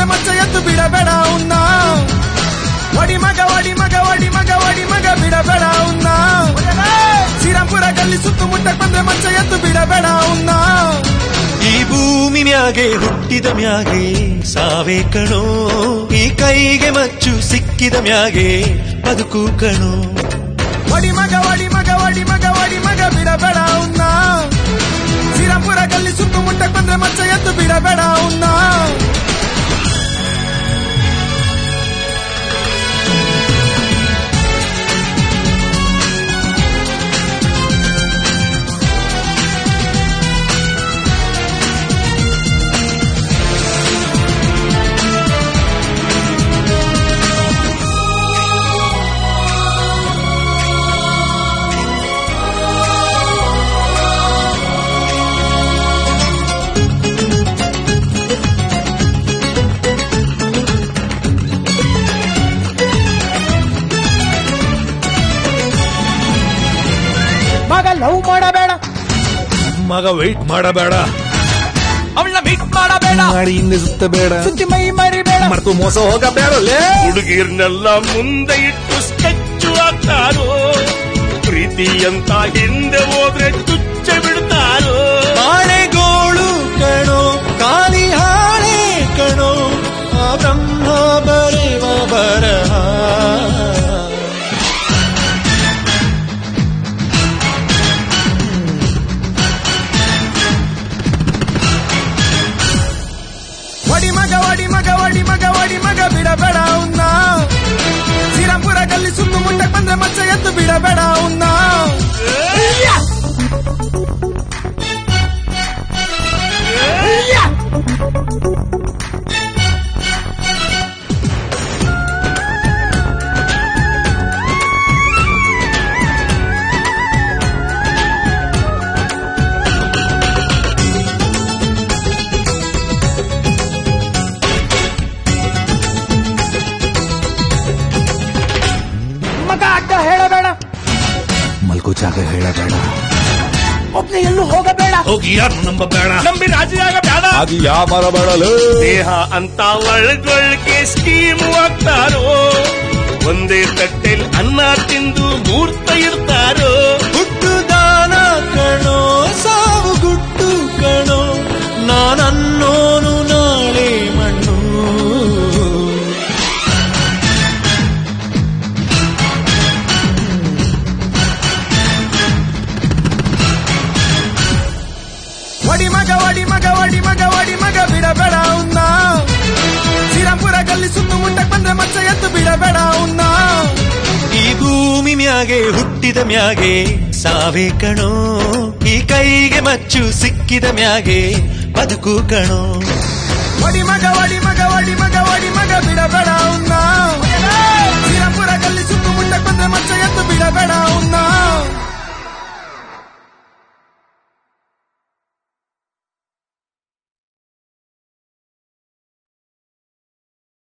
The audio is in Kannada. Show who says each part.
Speaker 1: ಬಂದ್ರೆ ಮಚ್ಚ ಎದ್ದು ಬಿಡಬೇಡ ಉನ್ನ ಒಡಿ ಮಗ ಒಡಿ ಮಗ ಒಡಿ ಮಗ ಒಡಿ ಮಗ ಬಿಡಬೇಡ ಉನ್ನ ಶ್ರೀರಾಮ್ಪುರ ಗಲ್ಲಿ ಸುತ್ತಮುತ್ತ ಬಂದ್ರೆ ಮಚ್ಚ ಎದ್ದು ಬಿಡಬೇಡ ಉನ್ನ
Speaker 2: ಈ ಭೂಮಿ ಮ್ಯಾಗೆ ಹುಟ್ಟಿದ ಮ್ಯಾಗೆ ಸಾವೇ ಕಣೋ ಈ ಕೈಗೆ ಮಚ್ಚು ಸಿಕ್ಕಿದ ಮ್ಯಾಗೆ ಬದುಕು ಕಣೋ
Speaker 1: ಒಡಿ ಮಗ ಒಡಿ ಮಗ ಒಡಿ ಮಗ ಒಡಿ ಮಗ ಬಿಡಬೇಡ ಉನ್ನ ಶ್ರೀರಾಮ್ಪುರ ಗಲ್ಲಿ ಸುತ್ತಮುತ್ತ ಬಂದ್ರೆ ಮಚ್ಚ ಎದ್ದು ಬಿಡಬೇಡ ಉನ್ನ
Speaker 3: ಮಗ ಲವ್ ಮಾಡಬೇಡ
Speaker 2: ಮಗ ವೆಯ್ಟ್ ಮಾಡಬೇಡ
Speaker 3: ಅವಳನ್ನ ಮೀಟ್ ಮಾಡಬೇಡ
Speaker 2: ಮಾಡಿ ಹಿಂದೆ ಸುತ್ತಬೇಡ
Speaker 3: ಸುದ್ದಿ ಮೈ ಮರಿಬೇಡ
Speaker 2: ಮರ್ತು ಮೋಸ ಹೋಗಬೇಡ
Speaker 4: ಹುಡುಗಿರ್ನೆಲ್ಲ ಮುಂದೆ ಇಟ್ಟು ಸ್ಕೆಚ್ಚು ಹಾಕ್ತಾರೋ ಪ್ರೀತಿ ಅಂತ ಹಿಂದೆ ಹೋದ್ರೆ ತುಚ್ಚ ಬಿಡ್ತಾರೋ
Speaker 2: ಆಣೆಗೋಳು ಕಣೋ ಕಾಲಿ ಹಾಳೆ ಕಣೋ ಆ ಬ್ರಹ್ಮ ಬರೆವ ಬರಹ
Speaker 1: ಒಡಿ ಮಗ ಒಡಿ ಮಗ ಒಡಿ ಮಗ ಒಡಿ ಮಗ ಬಿಡಬೇಡ ಉನ್ನ ಶ್ರೀರಾಮ್ಪುರ ಗಲ್ಲಿ ಸುತ್ತಮುತ್ತ ಬಂದ್ರೆ ಮಚ್ಚ ಎದ್ದು ಬಿಡಬೇಡ ಉನ್ನ
Speaker 3: ಮಗ ಅಡ್ಡ ಹೇಳಬೇಡ
Speaker 2: ಮಲ್ಕೋ ಜಾಗ ಹೇಳಬೇಡ
Speaker 3: ಒಬ್ನೇ ಎಲ್ಲೂ ಹೋಗಬೇಡ
Speaker 2: ಹೋಗಿ ಯಾರು ನಂಬಬೇಡ
Speaker 4: ನಂಬಿ ರಾಜಿಯಾಗ ಬೇಡ
Speaker 2: ಅದು ವ್ಯಾಪಾರ ಬೇಡಲು
Speaker 4: ದೇಹ ಅಂತ ಒಳಗೊಳಗೆ ಸ್ಕೀಮ್ ಹಾಕ್ತಾರೋ ಒಂದೇ ತಟ್ಟೆಲ್ ಅನ್ನ ತಿಂದು ಮೂರ್ತ ಇರ್ತಾರೋ
Speaker 2: ಹುಟ್ಟು ದಾನ ಕಣೋ ಸಾವು ಗುಟ್ಟು ಕಣೋ ನಾನನ್ನೋನು ನಾಳೆ ಮಣ್ಣು
Speaker 1: ಒಡಿ ಮಗ ಒಡಿ ಮಗ ಒಡಿ ಮಗ ಒಡಿ ಮಗ ಬಿಡಬೇಡ ಉನ್ನ ಶ್ರೀರಾಮ್ಪುರ ಗಲ್ಲಿ ಸುತ್ತಮುತ್ತ ಬಂದ್ರೆ ಮಚ್ಚ ಎದ್ದು ಬಿಡಬೇಡ ಉನ್ನ
Speaker 2: ಈ ಭೂಮಿ ಮ್ಯಾಗೆ ಹುಟ್ಟಿದ ಮ್ಯಾಗೆ ಸಾವೇ ಕಣೋ ಈ ಕೈಗೆ ಮಚ್ಚು ಸಿಕ್ಕಿದ ಮ್ಯಾಗೆ ಬದುಕು ಕಣೋ
Speaker 1: ಒಡಿ ಮಗ ಒಡಿ ಮಗ ಒಡಿ ಮಗ ಒಡಿ ಮಗ ಬಿಡಬೇಡ ಉನ್ನ ಶ್ರೀರಾಮ್ಪುರ ಗಲ್ಲಿ ಸುತ್ತಮುತ್ತ ಬಂದ್ರೆ ಮಚ್ಚ ಎದ್ದು ಬಿಡಬೇಡ ಉನ್ನ